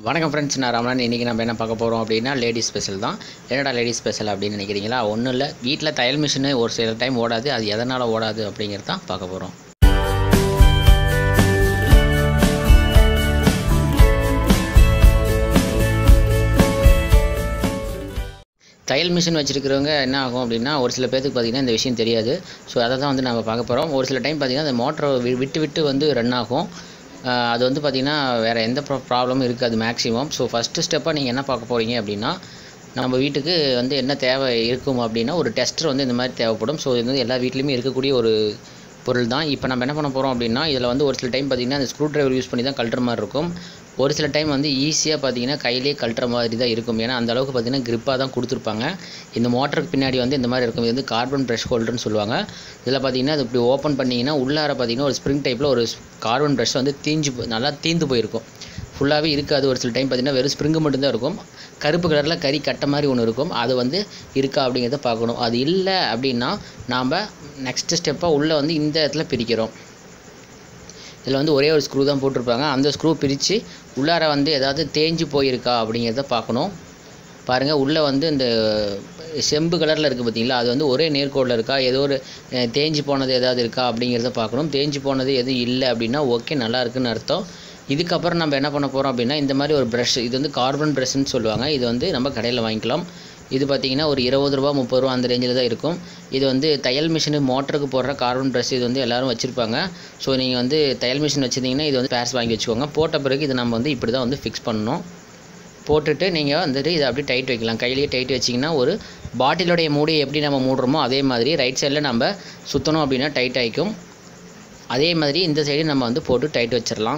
வணக்கம் ஃப்ரெண்ட்ஸ் நான் ரமணன் இன்றைக்கி நம்ம என்ன பார்க்க போகிறோம் அப்படின்னா லேடிஸ் ஸ்பெஷல் தான் என்னடா லேடிஸ் ஸ்பெஷல் அப்படின்னு நினைக்கிறீங்களா ஒன்றும் இல்லை வீட்டில் தையல் மிஷினு ஒரு சில டைம் ஓடாது அது எதனால் ஓடாது அப்படிங்கிறது தான் பார்க்க போகிறோம் தையல் மிஷின் வச்சுருக்கிறவங்க என்ன ஆகும் அப்படின்னா ஒரு சில பேருக்கு பார்த்திங்கன்னா இந்த விஷயம் தெரியாது ஸோ அதை தான் வந்து நம்ம பார்க்க போகிறோம் ஒரு சில டைம் பார்த்திங்கன்னா அந்த மோட்டரை விட்டு விட்டு வந்து ரன் ஆகும் ஆஹ் அது வந்து பார்த்திங்கன்னா வேறு எந்த ப்ரா ப்ராப்ளமும் இருக்காது மேக்ஸிமம் ஸோ ஃபஸ்ட்டு ஸ்டெப்பாக நீங்கள் என்ன பார்க்க போகிறீங்க அப்படின்னா நம்ம வீட்டுக்கு வந்து என்ன தேவை இருக்கும் அப்படின்னா ஒரு டெஸ்டர் வந்து இந்த மாதிரி தேவைப்படும் ஸோ இது வந்து எல்லா வீட்லேயுமே இருக்கக்கூடிய ஒரு பொருள் தான் இப்போ நம்ம என்ன பண்ண போகிறோம் அப்படின்னா இதில் வந்து ஒரு சில டைம் பார்த்திங்கன்னா அந்த ஸ்க்ரூ டிரைவர் யூஸ் பண்ணி தான் கழட்டுற மாதிரி இருக்கும் ஒரு சில டைம் வந்து ஈஸியாக பார்த்தீங்கன்னா கையிலேயே கழட்டுற மாதிரி தான் இருக்கும் ஏன்னா அந்த அளவுக்கு பார்த்தீங்கன்னா grip-ஆ தான் கொடுத்துருப்பாங்க இந்த மோட்டருக்கு பின்னாடி வந்து இந்த மாதிரி இருக்கும் இது வந்து கார்பன் ப்ரஷ் ஹோல்டர்னு சொல்லுவாங்க இதில் பார்த்தீங்கன்னா அது இப்படி ஓப்பன் பண்ணிங்கன்னா உள்ளார பார்த்தீங்கன்னா ஒரு ஸ்ப்ரிங் டைப்பில் ஒரு கார்பன் ப்ரஷ் வந்து தீஞ்சு போ- நல்லா தீந்து போயிருக்கும் ஃபுல்லாகவே இருக்காது ஒரு சில டைம் பார்த்தீங்கன்னா வெறும் ஸ்ப்ரிங்கு மட்டும்தான் இருக்கும் கருப்பு கலரில் கறி கட்ட மாதிரி ஒன்று இருக்கும் அது வந்து இருக்கா அப்படிங்கிறத பார்க்கணும் அது இல்லை அப்படின்னா நாம் நெக்ஸ்ட் ஸ்டெப்பாக உள்ளே வந்து இந்த இடத்துல பிரிக்கிறோம் இதில் வந்து ஒரே ஒரு ஸ்க்ரூ தான் போட்டிருப்பாங்க அந்த ஸ்க்ரூ பிரித்து உள்ளார வந்து ஏதாவது தேஞ்சு போயிருக்கா அப்படிங்கிறத பார்க்கணும் பாருங்கள் உள்ளே வந்து இந்த செம்பு கலரில் இருக்குது பார்த்தீங்களா அது வந்து ஒரே நேர்கோடில் இருக்கா ஏதோ ஒரு அஹ், தேஞ்சு போனது ஏதாவது இருக்கா அப்படிங்கிறத பார்க்கணும் தேஞ்சு போனது எதுவும் இல்லை அப்படின்னா ஓகே நல்லா இருக்குன்னு அர்த்தம் இதுக்கப்புறம் நம்ம என்ன பண்ண போகிறோம் அப்படின்னா இந்த மாதிரி ஒரு ப்ரஷ் இது வந்து கார்பன் ப்ரஷ்ன்னு சொல்லுவாங்க இது வந்து நம்ம கடையில் வாங்கிக்கலாம் இது பார்த்தீங்கன்னா ஒரு இருபது ரூபா முப்பது ரூபா அந்த ரேஞ்சில் தான் இருக்கும் இது வந்து தையல் மிஷினு மோட்டருக்கு போடுற கார்பன் ப்ரஷ் இது வந்து எல்லாரும் வச்சுருப்பாங்க ஸோ நீங்கள் வந்து தையல் மிஷின் வச்சுருந்தீங்கன்னா இது வந்து பேர்ஸ் வாங்கி வச்சுக்கோங்க போட்ட பிறகு இது நம்ம வந்து இப்படி தான் வந்து ஃபிக்ஸ் பண்ணணும் போட்டுட்டு நீங்கள் வந்துட்டு இதை அப்படியே டைட் வைக்கலாம் கையிலேயே டைட் வச்சிங்கன்னா ஒரு பாட்டிலுடைய மூடியை எப்படி நம்ம மூடுறோமோ அதே மாதிரி ரைட் சைடில் நம்ம சுற்றணும் அப்படின்னா டைட் ஆகிக்கும் அதே மாதிரி இந்த சைடு நம்ம வந்து போட்டு டைட் வச்சிடலாம்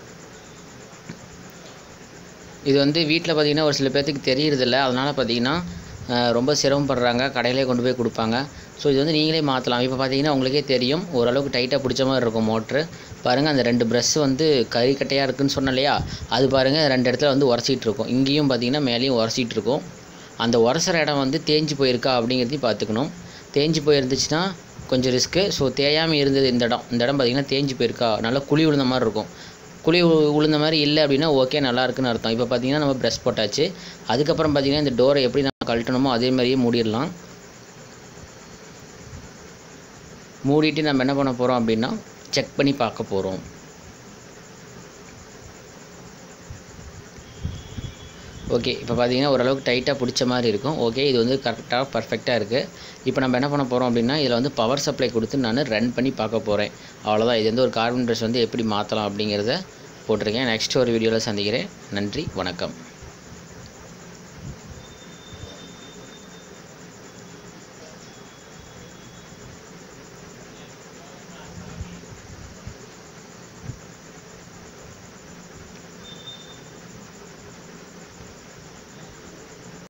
இது வந்து வீட்டில் பார்த்தீங்கன்னா ஒரு சில பேர்த்துக்கு தெரியறதில்ல அதனால் பார்த்தீங்கன்னா அஹ், ரொம்ப சிரமப்படுறாங்க கடையிலே கொண்டு போய் கொடுப்பாங்க ஸோ இது வந்து நீங்களே மாற்றலாம் இப்போ பார்த்தீங்கன்னா உங்களுக்கே தெரியும் ஓரளவுக்கு டைட்டாக பிடிச்ச மாதிரி இருக்கும் மோட்ரு பாருங்கள் அந்த ரெண்டு ப்ரஷ் வந்து கறி கட்டையாக இருக்குன்னு சொன்னேன் இல்லையா அது பாருங்கள் ரெண்டு இடத்துல வந்து உரசிட்டு இருக்கும் இங்கேயும் பார்த்தீங்கன்னா மேலேயும் உரசிட்டு இருக்கும் அந்த உரசுற இடம் வந்து தேஞ்சு போயிருக்கா அப்படிங்கிறதையும் பார்த்துக்கணும் தேஞ்சு போயிருந்துச்சுன்னா கொஞ்சம் ரிஸ்க்கு ஸோ தேயாமல் இருந்தது இந்த இடம் இந்த இடம் பார்த்தீங்கன்னா தேஞ்சு போயிருக்கா நல்லா குழி விழுந்த மாதிரி இருக்கும் குழி உ- விழுந்த மாதிரி இல்லை அப்படின்னா ஓகே நல்லா இருக்குன்னு அர்த்தம் இப்போ பார்த்தீங்கன்னா நம்ம ப்ரெஷ் போட்டாச்சு அதுக்கப்புறம் பார்த்தீங்கன்னா இந்த டோரை எப்படி நம்ம கழட்டணுமோ அதே மாதிரியே மூடிடலாம் மூடிட்டு நம்ம என்ன பண்ண போகிறோம் அப்படின்னா செக் பண்ணி பார்க்க போகிறோம் ஓகே இப்போ பார்த்தீங்கன்னா ஓரளவுக்கு டைட்டாக பிடிச்ச மாதிரி இருக்கும் ஓகே இது வந்து கரெக்டாக பர்ஃபெக்டாக இருக்குது இப்போ நம்ம என்ன பண்ண போகிறோம் அப்படின்னா இதில் வந்து பவர் சப்ளை கொடுத்து நான் ரன் பண்ணி பார்க்க போகிறேன் அவ்வளோதான் இது வந்து ஒரு கார்பன் ப்ரஷ் வந்து எப்படி மாற்றலாம் அப்படிங்கிறத போட்டிருக்கேன் நெக்ஸ்ட் ஒரு வீடியோவில் சந்திக்கிறேன் நன்றி வணக்கம்